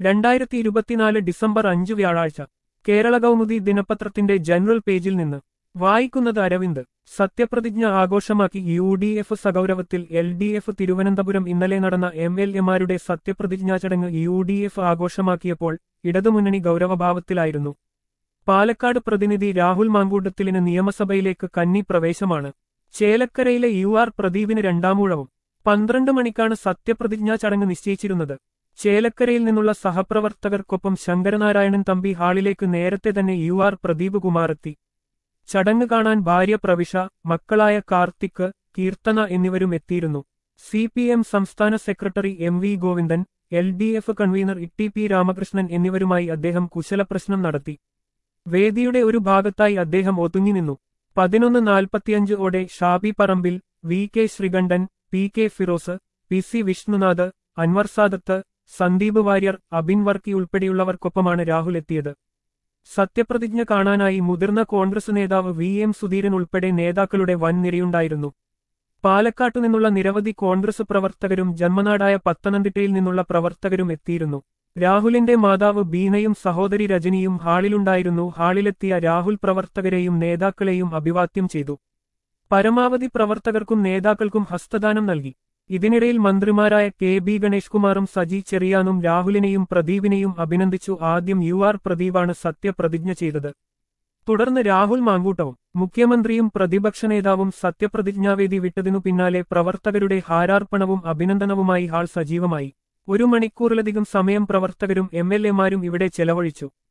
രണ്ടായിരത്തി ഇരുപത്തിനാല് ഡിസംബർ അഞ്ച് വ്യാഴാഴ്ച കേരള കൗമുദി ദിനപത്രത്തിന്റെ ജനറൽ പേജിൽ നിന്ന് വായിക്കുന്നത് അരവിന്ദ് സത്യപ്രതിജ്ഞ ആഘോഷമാക്കി യു ഡി എഫ് സഗൗരവത്തിൽ എൽ ഡി എഫ് തിരുവനന്തപുരം ഇന്നലെ നടന്ന എം എൽ എമാരുടെ സത്യപ്രതിജ്ഞാ ചടങ്ങ് യു ഡി എഫ് ആഘോഷമാക്കിയപ്പോൾ ഇടതുമുന്നണി ഗൗരവഭാവത്തിലായിരുന്നു പാലക്കാട് പ്രതിനിധി രാഹുൽ മാങ്കൂട്ടത്തിലിന് നിയമസഭയിലേക്ക് കന്നി പ്രവേശമാണ് ചേലക്കരയിലെ യു ആർ പ്രദീപിന് രണ്ടാമൂഴവും പന്ത്രണ്ട് മണിക്കാണ് സത്യപ്രതിജ്ഞാ ചടങ്ങ് നിശ്ചയിച്ചിരുന്നത് ചേലക്കരയിൽ നിന്നുള്ള സഹപ്രവർത്തകർക്കൊപ്പം ശങ്കരനാരായണൻ തമ്പി ഹാളിലേക്ക് നേരത്തെ തന്നെ യു ആർ പ്രദീപ് കുമാറെത്തി ചടങ്ങ് കാണാൻ ഭാര്യ പ്രവിശ മക്കളായ കാർത്തിക് കീർത്തന എന്നിവരും എത്തിയിരുന്നു സി പി എം സംസ്ഥാന secretary M V Govindan L D F convener E P Ramakrishnan എന്നിവരുമായി അദ്ദേഹം കുശലപ്രശ്നം നടത്തി വേദിയുടെ ഒരു ഭാഗത്തായി അദ്ദേഹം ഒതുങ്ങിനിന്നു പതിനൊന്ന് നാൽപ്പത്തിയഞ്ച് ഓടെ Shabi Parambil V K Sreekandan P K Firoz P C Vishnunath Anwar Sadath Sandeep Warrier Abin Varkey ഉൾപ്പെടെയുള്ളവർക്കൊപ്പമാണ് രാഹുൽ എത്തിയത് സത്യപ്രതിജ്ഞ കാണാനായി മുതിർന്ന കോൺഗ്രസ് നേതാവ് വി എം സുധീരൻ ഉൾപ്പെടെ നേതാക്കളുടെ വൻ നിരയുണ്ടായിരുന്നു പാലക്കാട്ടു നിന്നുള്ള നിരവധി കോൺഗ്രസ് പ്രവർത്തകരും ജന്മനാടായ പത്തനംതിട്ടയിൽ നിന്നുള്ള പ്രവർത്തകരും എത്തിയിരുന്നു രാഹുലിന്റെ മാതാവ് ബീനയും സഹോദരി രജനിയും ഹാളിലുണ്ടായിരുന്നു ഹാളിലെത്തിയ രാഹുൽ പ്രവർത്തകരെയും നേതാക്കളെയും അഭിവാദ്യം ചെയ്തു പരമാവധി പ്രവർത്തകർക്കും നേതാക്കൾക്കും ഹസ്തദാനം നൽകി ഇതിനിടയിൽ മന്ത്രിമാരായ കെ ബി ഗണേഷ് കുമാറും സജി ചെറിയാനും രാഹുലിനെയും പ്രദീപിനെയും അഭിനന്ദിച്ചു ആദ്യം യു ആർ പ്രദീപാണ് സത്യപ്രതിജ്ഞ ചെയ്തത് തുടർന്ന് രാഹുൽ മാങ്കൂട്ടവും മുഖ്യമന്ത്രിയും പ്രതിപക്ഷ നേതാവും സത്യപ്രതിജ്ഞാവേദി വിട്ടതിനു പിന്നാലെ പ്രവർത്തകരുടെ ഹാരാർപ്പണവും അഭിനന്ദനവുമായി ഹാൾ സജീവമായി ഒരു മണിക്കൂറിലധികം സമയം പ്രവർത്തകരും എം എൽ എമാരും ഇവിടെ ചെലവഴിച്ചു